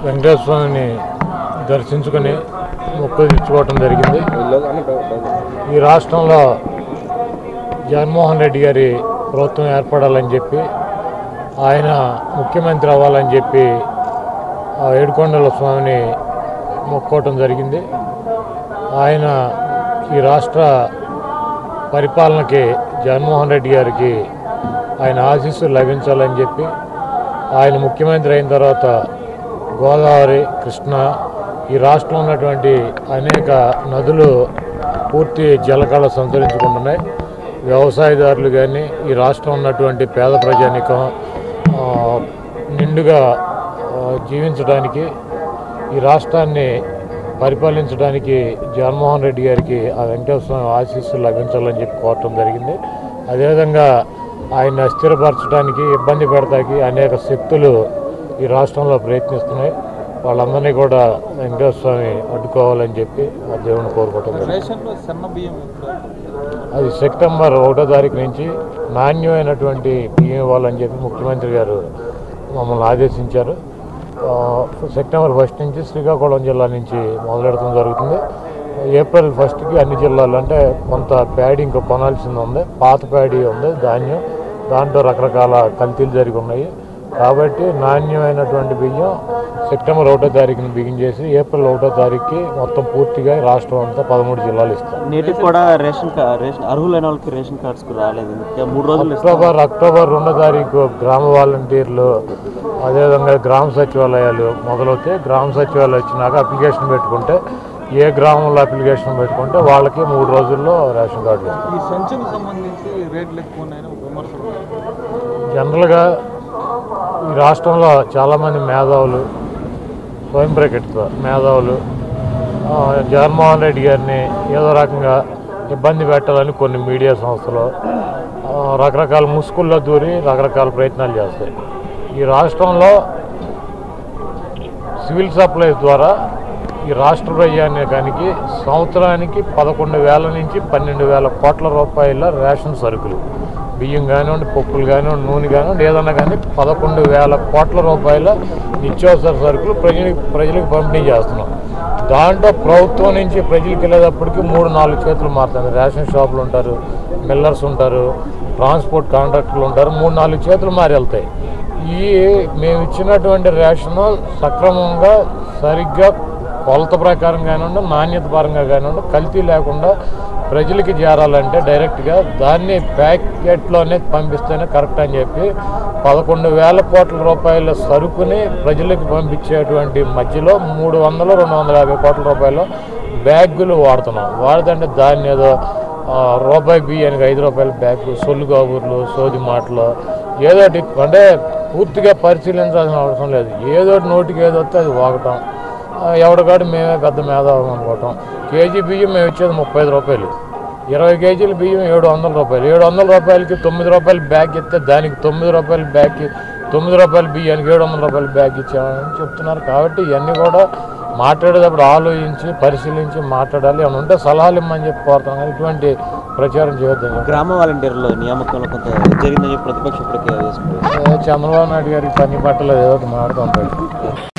వెంకటేశ్వర స్వామిని దర్శించుకొని మొక్కులు తెచ్చుకోవటం జరిగింది ఈ రాష్ట్రంలో జగన్మోహన్ రెడ్డి గారి ప్రభుత్వం ఏర్పడాలని చెప్పి ఆయన ముఖ్యమంత్రి అవ్వాలని చెప్పి ఆ ఏడుకొండల స్వామిని మొక్కోవటం జరిగింది ఆయన ఈ రాష్ట్ర పరిపాలనకి జగన్మోహన్ రెడ్డి గారికి ఆయన ఆశీస్సులు లభించాలని చెప్పి ఆయన ముఖ్యమంత్రి అయిన తర్వాత గోదావరి కృష్ణ ఈ రాష్ట్రంలో ఉన్నటువంటి అనేక నదులు పూర్తి జలకళ సంతరించుకుంటున్నాయి వ్యవసాయదారులు కానీ ఈ రాష్ట్రం ఉన్నటువంటి పేద ప్రజానికం ఆ, నిండుగా ఆ, జీవించడానికి ఈ రాష్ట్రాన్ని పరిపాలించడానికి జగన్మోహన్ రెడ్డి గారికి ఆ వెంకటేశ్వర స్వామి ఆశీస్సులు లభించాలని చెప్పి కోరటం జరిగింది అదేవిధంగా ఆయన స్థిరపరచడానికి ఇబ్బంది పెడతాకి అనేక శక్తులు ఈ రాష్ట్రంలో ప్రయత్నిస్తున్నాయి వాళ్ళందరినీ కూడా వెంకటేశ్వర స్వామి అడ్డుకోవాలని చెప్పి ఆ దేవుని కోరుకోవటం జరిగింది రేషన్లో సన్న బియ్యం ఎప్పుడు అది సెప్టెంబర్ ఒకటో తారీఖు నుంచి నాణ్యమైనటువంటి బియ్యం ఇవ్వాలని చెప్పి ముఖ్యమంత్రి గారు మమ్మల్ని ఆదేశించారు ఆ, సెప్టెంబర్ ఫస్ట్ నుంచి శ్రీకాకుళం జిల్లా నుంచి మొదలెడటం జరుగుతుంది ఏప్రిల్ ఫస్ట్కి అన్ని జిల్లాలు అంటే కొంత ప్యాడీ ఇంకా కొనాల్సింది ఉంది పాత ప్యాడీ ఉంది ధాన్యం దాంట్లో రకరకాల కల్తీలు జరిగి ఉన్నాయి కాబట్టి నాణ్యమైనటువంటి బియ్యం సెప్టెంబర్ ఒకటో తారీఖున బిగిన్ చేసి ఏప్రిల్ ఒకటో తారీఖుకి మొత్తం పూర్తిగా రాష్ట్రం అంతా పదమూడు జిల్లాలు ఇస్తాం నేటికి కూడా రేషన్ కా- రేషన్ అర్హులైన వాళ్ళకి రేషన్ కార్డ్స్ కు రాలేదు ఇంకా మూడు రోజులు ఇస్తారు అక్టోబర్ అక్టోబర్ రెండో తారీఖు గ్రామ వాలంటీర్లు అదేవిధంగా గ్రామ సచివాలయాలు మొదలవుతాయి గ్రామ సచివాలయం వచ్చినాక అప్లికేషన్ పెట్టుకుంటే ఏ గ్రామంలో అప్లికేషన్ పెట్టుకుంటే వాళ్ళకి మూడు రోజుల్లో రేషన్ కార్డు ఇస్తారు ఈ సంచికి సంబంధించి రేట్లు ఎక్కువ ఉన్నాయని విమర్శలు ఉన్నాయి. జనరల్గా ఈ రాష్ట్రంలో చాలామంది మేధావులు స్వయం ప్రకటిత మేధావులు ఆ, జగన్మోహన్ రెడ్డి గారిని ఏదో రకంగా ఇబ్బంది పెట్టాలని కొన్ని మీడియా సంస్థలు ఆ, రకరకాల ముసుగుల్లో దూరి రకరకాల ప్రయత్నాలు చేస్తాయి ఈ రాష్ట్రంలో సివిల్ సప్లైస్ ద్వారా ఈ రాష్ట్ర ప్రజానీకానికి సంవత్సరానికి పదకొండు వేల నుంచి పన్నెండు వేల కోట్ల రూపాయల రేషన్ సరుకులు బియ్యం కానివ్వండి పప్పులు కానివ్వండి నూనె కానివ్వండి ఏదన్నా కానీ పదకొండు వేల కోట్ల రూపాయల నిత్యావసర సరుకులు ప్రజలకు ప్రజలకు పంపిణీ చేస్తున్నాం దాంట్లో ప్రభుత్వం నుంచి ప్రజలకు వెళ్ళేటప్పటికి మూడు నాలుగు చేతులు మారుతుంది రేషన్ షాపులు ఉంటారు మిల్లర్స్ ఉంటారు ట్రాన్స్పోర్ట్ కాంట్రాక్టర్లు ఉంటారు మూడు నాలుగు చేతులు మారి వెళ్తాయి ఈ మేము ఇచ్చినటువంటి రేషన్ సక్రమంగా సరిగ్గా కొలత ప్రకారం కానివ్వండి నాణ్యత పరంగా కానివ్వండి కల్తీ లేకుండా ప్రజలకి చేరాలంటే డైరెక్ట్గా దాన్ని ప్యాకెట్లోనే పంపిస్తేనే కరెక్ట్ అని చెప్పి పదకొండు వేల కోట్ల రూపాయల సరుకుని ప్రజలకు పంపించేటువంటి మధ్యలో మూడు వందలు రెండు వందల యాభై కోట్ల రూపాయలు బ్యాగులు వాడుతున్నాం వాడుతుంటే దాన్ని ఏదో ఆ, రూపాయి బియ్యానికి ఐదు రూపాయల బ్యాగ్ సొల్లు కాబూర్లు సోది మాటలు ఏదోటి అంటే పూర్తిగా పరిశీలించాల్సిన అవసరం లేదు ఏదోటి నోటికి ఏదో వస్తే అది వాగటం ఆ, ఎవడికాడు మేమే పెద్ద మేధావం అనుకోవటం కేజీ బియ్యం మేము ఇచ్చేది ముప్పై ఐదు రూపాయలు ఇరవై కేజీల బియ్యం ఏడు వందల రూపాయలు ఏడు వందల రూపాయలకి తొమ్మిది రూపాయల బ్యాగ్ ఇస్తే దానికి తొమ్మిది రూపాయల బ్యాగ్కి తొమ్మిది రూపాయల బియ్యానికి ఏడు వందల రూపాయల బ్యాగ్ ఇచ్చామని చెప్తున్నారు కాబట్టి ఇవన్నీ కూడా మాట్లాడేటప్పుడు ఆలోచించి పరిశీలించి మాట్లాడాలి ఏమైనా ఉంటే సలహాలు ఇమ్మని చెప్పి కోరుతాం కానీ ఇటువంటి ప్రచారం చేయొద్దని గ్రామ వాలంటీర్ల నియామకంలో కొంత జరిగిందని చెప్పి ప్రతిపక్షం ఇప్పటికే వేసుకుంది చంద్రబాబు నాయుడు గారికి పని పట్టలేదు ఏదో ఒకటి మాట్లాడుతూ ఉంటాడు